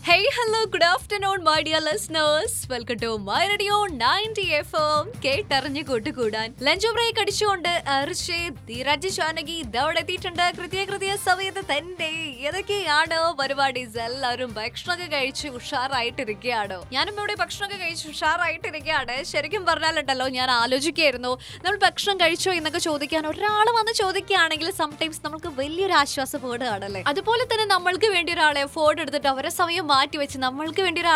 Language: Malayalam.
Hey, hello, good afternoon, my dear listeners. Welcome to my radio 90 FM. കേട്ടറിഞ്ഞ് കൂട്ടുകൂടാൻ ലഞ്ച് ബ്രേക്ക് അടിച്ചുകൊണ്ട് അർഷേ ധീരജ് ജാനകി ഇതവിടെ എത്തിയിട്ടുണ്ട് കൃത്യ കൃത്യ സമയത്ത് തന്നെ ഏതൊക്കെയാണ് പരിപാടീസ് എല്ലാവരും ഭക്ഷണമൊക്കെ കഴിച്ച് ഉഷാറായിട്ടിരിക്കുകയാണോ ഞാനും ഇവിടെ ഭക്ഷണമൊക്കെ കഴിച്ച് ഉഷാറായിട്ടിരിക്കുകയാണ് ശരിക്കും പറഞ്ഞാലുണ്ടല്ലോ ഞാൻ ആലോചിക്കായിരുന്നു നമ്മൾ ഭക്ഷണം കഴിച്ചോ എന്നൊക്കെ ചോദിക്കാൻ ഒരാൾ വന്ന് ചോദിക്കുകയാണെങ്കിൽ സംടൈംസ് നമുക്ക് വലിയൊരു ആശ്വാസ വേർഡ് ആണല്ലേ അതുപോലെ തന്നെ നമ്മൾക്ക് വേണ്ടി ഒരാളെ എഫോർഡ് എടുത്തിട്ട് അവരെ സമയം മാറ്റി വെച്ച് നമ്മൾക്ക് വേണ്ടി ഒരാൾ